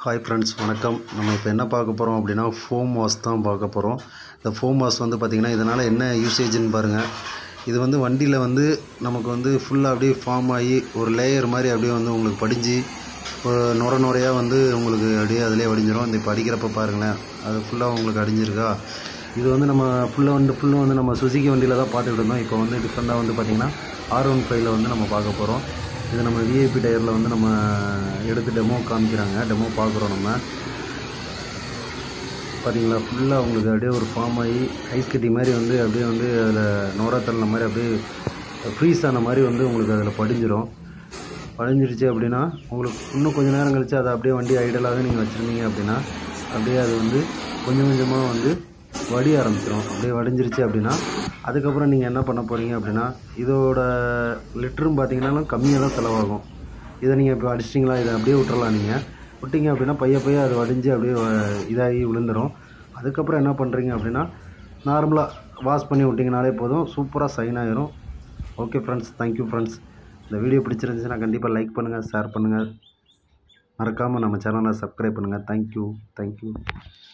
hi friends வணக்கம் நம்ம இப்போ என்ன பார்க்க போகிறோம் அப்படின்னா ஃபோம் வாஷ் தான் பார்க்க போகிறோம் இந்த ஃபோம் வாஷ் வந்து பார்த்திங்கன்னா இதனால் என்ன யூசேஜ்னு பாருங்கள் இது வந்து வண்டியில் வந்து நமக்கு வந்து ஃபுல்லாக அப்படியே ஃபார்ம் ஆகி ஒரு லேயர் மாதிரி அப்படியே வந்து உங்களுக்கு படிஞ்சு ஒரு நுர நுரையாக வந்து உங்களுக்கு அப்படியே அதிலே வடிஞ்சிரும் இந்த இப்போ அடிக்கிறப்ப பாருங்களேன் அது ஃபுல்லாக உங்களுக்கு அடிஞ்சிருக்கா இது வந்து நம்ம ஃபுல்லாக வந்து ஃபுல்லாக வந்து நம்ம சுசுகி வண்டியில் தான் பார்த்துக்கிட்டு இருந்தோம் இப்போ வந்து டிஃப்ரெண்ட்டாக வந்து பார்த்திங்கன்னா ஆர் ஒன் ஃபைவ்ல வந்து நம்ம பார்க்க போகிறோம் இது நம்ம விஐபி டயரில் வந்து நம்ம எடுத்து டெமோ காமிக்கிறாங்க டெமோ பார்க்குறோம் நம்ம பார்த்தீங்களா ஃபுல்லாக உங்களுக்கு அப்படியே ஒரு ஃபார்ம் ஆகி ஐஸ் கட்டி மாதிரி வந்து அப்படியே வந்து அதில் நோரா தள்ளின மாதிரி அப்படியே ஃப்ரீஸ் ஆன மாதிரி வந்து உங்களுக்கு அதில் படிஞ்சிரும் படிஞ்சிருச்சு அப்படின்னா உங்களுக்கு இன்னும் கொஞ்சம் நேரம் கழிச்சு அதை அப்படியே வண்டி ஐடலாகவே நீங்கள் வச்சுருந்தீங்க அப்படின்னா அப்படியே அது வந்து கொஞ்சம் கொஞ்சமாக வந்து வடி ஆரம்பிச்சிடும் அப்படியே வடிஞ்சிருச்சு அப்படின்னா அதுக்கப்புறம் நீங்கள் என்ன பண்ண போகிறீங்க அப்படின்னா இதோட லிட்டரும் பார்த்தீங்கன்னா கம்மியாக தான் செலவாகும் இதை நீங்கள் இப்போ அடிச்சிட்டிங்களா இதை அப்படியே விட்டுறலாம் நீங்கள் விட்டீங்க அப்படின்னா பைய பைய அது வடிஞ்சு அப்படியே வ- இதாகி விழுந்துடும் அதுக்கப்புறம் என்ன பண்ணுறீங்க அப்படின்னா நார்மலாக வாஷ் பண்ணி விட்டிங்கனாலே போதும் சூப்பராக சைன் ஆயிரும் ஓகே ஃப்ரெண்ட்ஸ் தேங்க்யூ ஃப்ரெண்ட்ஸ் இந்த வீடியோ பிடிச்சிருந்துச்சுன்னா கண்டிப்பாக லைக் பண்ணுங்கள் ஷேர் பண்ணுங்கள் மறக்காமல் நம்ம சேனலை சப்ஸ்கிரைப் பண்ணுங்கள் தேங்க்யூ தேங்க்யூ